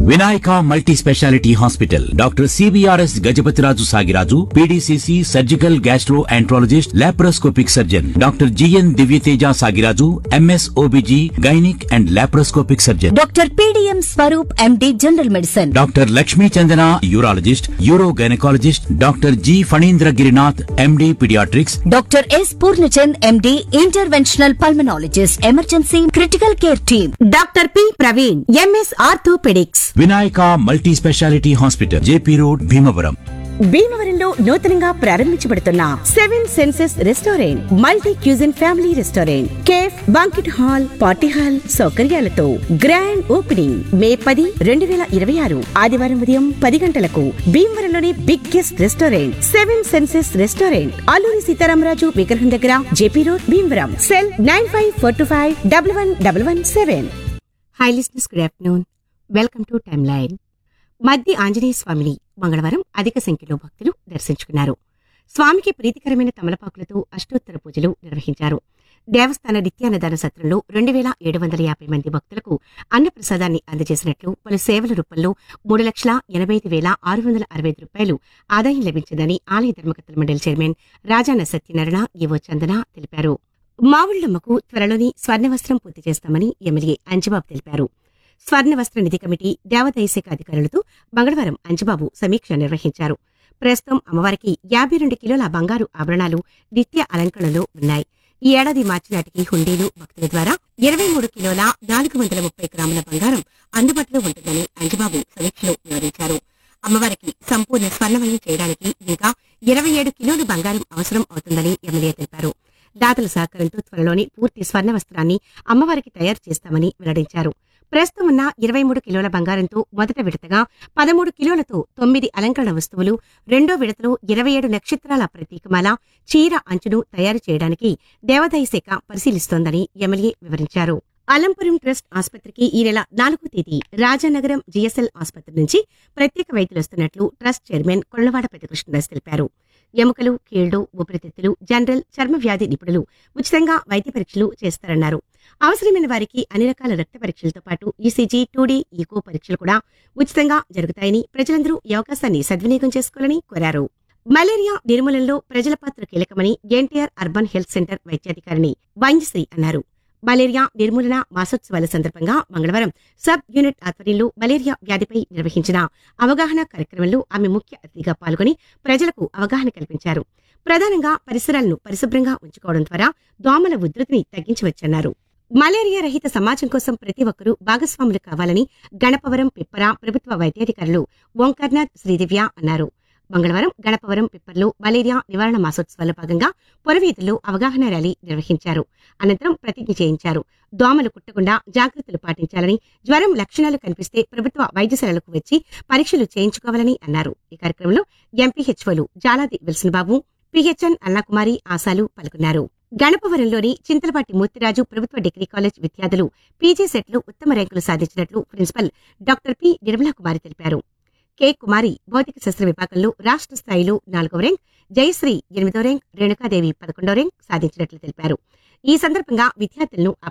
Vinayaka multi speciality hospital doctor CBRS Gajapathiraju Sagiraju PDCC surgical gastroenterologist laparoscopic surgeon doctor GN Divyateja Sagiraju MS OBG gynaec and laparoscopic surgeon doctor PDM Swaroop MD general medicine doctor Lakshmi Chandana urologist uro gynaecologist doctor G Phanindra Girinath MD paediatrics doctor S Purnachand MD interventional pulmonologist emergency critical care team doctor P Praveen MS orthopaedics Vinayaka multi speciality hospital JP road Bhimavaram భీమవరంలో నూతనంగా ప్రారంభించబడుతున్న seven senses restaurant multi cuisine family restaurant cafe banquet hall party hall సౌకర్యాలతో grand opening May పది రెండు వేల ఇరవై ఆరు ఆదివారం ఉదయం పది గంటలకు భీమవరంలోని biggest restaurant seven senses restaurant Alluri Sitaramaraju విగ్రహం దగ్గర JP road Bhimavaram cell nine five four two five double one double one seven hi listeners good afternoon welcome to timeline మధ్య ఆంజనేయ స్వామిని మంగళవారం అధిక సంఖ్యలో భక్తులు దర్శించుకున్నారు స్వామికి ప్రీతికరమైన తమలపాకులతో అష్టోత్తర పూజలు నిర్వహించారు దేవస్థాన నిత్యాన్నదాన సత్రంలో రెండు వేల ఏడు వందల యాభై మంది భక్తులకు అన్నప్రసాదాన్ని అందజేసినట్లు పలు సేవల రూపంలో మూడు లక్షల ఎనభై ఐదు వేల ఆరు వందల అరవై ఐదు రూపాయలు ఆదాయం లభించిందని ఆలయ ధర్మకర్తల మండలి చైర్మన్ రాజాన సత్యనారాయణ ఈవో చందన తెలిపారు మావుళ్లమ్మకు త్వరలోని స్వర్ణవస్త్రం పూర్తి చేస్తామని ఎమ్మెల్యే అంజబాబు తెలిపారు స్వర్ణ వస్త్ర నిధి కమిటీ దేవాదాయ శాఖ అధికారులతో మంగళవారం అంజబాబు సమీక్ష నిర్వహించారు ప్రస్తుతం అమ్మవారికి యాభై రెండు కిలోల బంగారు ఆభరణాలు నిత్య అలంకరణలో ఉన్నాయి ఈ ఏడాది మార్చి నాటికి హుండీలు భక్తుల ద్వారా ఇరవై మూడు కిలోల నాలుగు వందల ముప్పై గ్రాముల బంగారం అందుబాటులో ఉంటుందని అంజబాబు సమీక్షలో వివరించారు అమ్మవారికి సంపూర్ణ స్వర్ణమయం చేయడానికి ఇంకా ఇరవై ఏడు కిలోలు బంగారం అవసరం అవుతుందని ఎమ్మెల్యే తెలిపారు దాతల సహకారంతో త్వరలోనే పూర్తి స్వర్ణ వస్త్రాన్ని అమ్మవారికి తయారు చేస్తామని వెల్లడించారు ప్రస్తుతం ఉన్న ఇరవై మూడు కిలోల బంగారంతో మొదట విడతగా పదమూడు కిలోలతో తొమ్మిది అలంకరణ వస్తువులు రెండో విడతలో ఇరవై ఏడు నక్షత్రాల ప్రతీకమాల చీర అంచును తయారు చేయడానికి దేవాదాయ శాఖ పరిశీలిస్తోందని ఎమ్మెల్యే వివరించారు అలంపురం ట్రస్ట్ ఆసుపత్రికి ఈ నెల నాలుగో తేదీ రాజానగరం జిఎస్ఎల్ ఆసుపత్రి నుంచి ప్రత్యేక వైద్యులు వస్తున్నట్లు ట్రస్ట్ చైర్మన్ కొళ్లవాడ పెద్దకృష్ణదాస్ తెలిపారు ఎముకలు కీళ్లు ఊపిరితిత్తులు జనరల్ చర్మ వ్యాధి నిపుణులు ఉచితంగా వైద్య పరీక్షలు చేస్తారన్నారు అవసరమైన వారికి అన్ని రకాల రక్త పరీక్షలతో పాటు ఈసీజీ టూడీ ఈకో పరీక్షలు కూడా ఉచితంగా జరుగుతాయని ప్రజలందరూ ఈ అవకాశాన్ని సద్వినియోగం చేసుకోవాలని కోరారు మలేరియా నిర్మూలనలో ప్రజల పాత్ర కీలకమని ఎన్టీఆర్ అర్బన్ హెల్త్ సెంటర్ వైద్యాధికారిని వైంజశ్రీ అన్నారు మలేరియా నిర్మూలన మాసోత్సవాల సందర్భంగా మంగళవారం సబ్ యూనిట్ ఆధ్వర్యంలో మలేరియా వ్యాధిపై నిర్వహించిన అవగాహన కార్యక్రమంలో ఆమె ముఖ్య అతిథిగా పాల్గొని ప్రజలకు అవగాహన కల్పించారు ప్రధానంగా పరిసరాలను పరిశుభ్రంగా ఉంచుకోవడం ద్వారా దోమల ఉధృతిని తగ్గించవచ్చన్నారు మలేరియా రహిత సమాజం కోసం ప్రతి ఒక్కరూ భాగస్వాములు కావాలని గణపవరం పిప్పర ప్రభుత్వ వైద్యాధికారులు ఓంకర్నాథ్ శ్రీదివ్య అన్నారు మంగళవారం గణపవరం పిప్పర్లో మలేరియా నివారణ మాసోత్సవాల్లో భాగంగా పొరవీధుల్లో అవగాహన ర్యాలీ నిర్వహించారు అనంతరం ప్రతిజ్ఞ చేయించారు దోమలు కుట్టకుండా జాగ్రత్తలు పాటించాలని జ్వరం లక్షణాలు కనిపిస్తే ప్రభుత్వ వైద్యశాలలకు వచ్చి పరీక్షలు చేయించుకోవాలని అన్నారు ఈ కార్యక్రమంలో ఎంపీహెచ్ఓలు జాలాది విల్సన్ బాబు పిహెచ్ఎన్ అన్నాకుమారి ఆశాలు పాల్గొన్నారు గణపవరంలోని చింతలపాటి మూర్తిరాజు ప్రభుత్వ డిగ్రీ కాలేజ్ విద్యార్థులు పీజీ సెట్లు ఉత్తమ ర్యాంకులు సాధించినట్లు principal doctor P Nirmala Kumari తెలిపారు కె కుమారి భౌతిక శాస్త్ర విభాగంలో రాష్ట్ర స్థాయిలో నాలుగవ ర్యాంక్ జయశ్రీ ఎనిమిదో ర్యాంక్ రేణుకాదేవి పదకొండో ర్యాంక్ సాధించినట్లు తెలిపారు ఈ సందర్భంగా విద్యార్థులను